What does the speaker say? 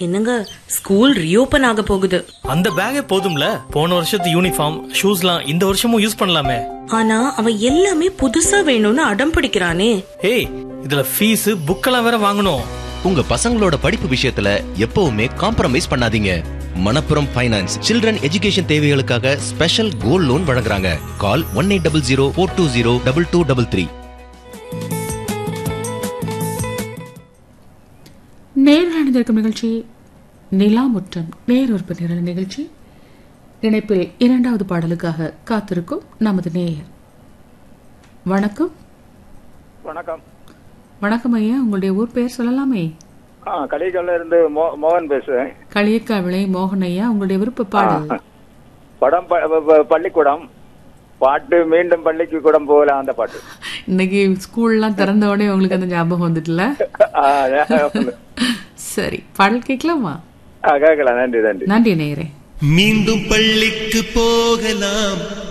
என்னங்க school reopen ஆக போகுது அந்த பேக்கே போதும்ல போன வருஷத்து யூனிஃபார்ம் ஷூஸ்லாம் இந்த வருஷமும் யூஸ் பண்ணலாமே ஆனா அவன் எல்லாமே புதுசா வேணும்னு அடம் பிடிக்கிறானே ஏய் இதுல ஃபீஸ் புக்கெல்லாம் வேற வாங்கணும் உங்க பசங்களோட படிப்பு விஷயத்துல எப்பவுமே காம்ப்ரமைஸ் பண்ணாதீங்க மணப்புரம் ஃபைனான்ஸ் சில்ட்ரன் எஜுகேஷன் தேவைகளுக்காக ஸ்பெஷல் கோல்ட் லோன் வழங்குறாங்க call one eight double zero four two zero double two double three நேரில் அணிந்திருக்கும் நிகழ்ச்சி நிலா முற்றம் நேரொருப்பு நிரல் நிகழ்ச்சி இணைப்பில் இரண்டாவது பாடலுக்காக காத்திருக்கும் நமது நேயர் வணக்கம் வணக்கம் வணக்கம் ஐயா உங்களுடைய ஊர் பெயர் சொல்லலாமே ஆ கலிகல்ல இருந்து மோ- மோகன் பேசுறேன் களியக்கா விளை மோகன் ஐயா உங்களுடைய விருப்ப பாடல் படம் ப- ப- ப- பள்ளிக்கூடம் பாட்டு மீண்டும் பள்ளிக்கு கூடம் போகலாம் அந்த பாட்டு இன்னைக்கு ஸ்கூல்லாம் திறந்த உடனே உங்களுக்கு அந்த ஞாபகம் வந்துட்டுல ஆ, ஞாபகம். சரி பாடல் கேட்கலாமா ஆ, கேட்கலாம் நன்றி நன்றி நன்றி நேயரே மீண்டும் பள்ளிக்கு போகலாம்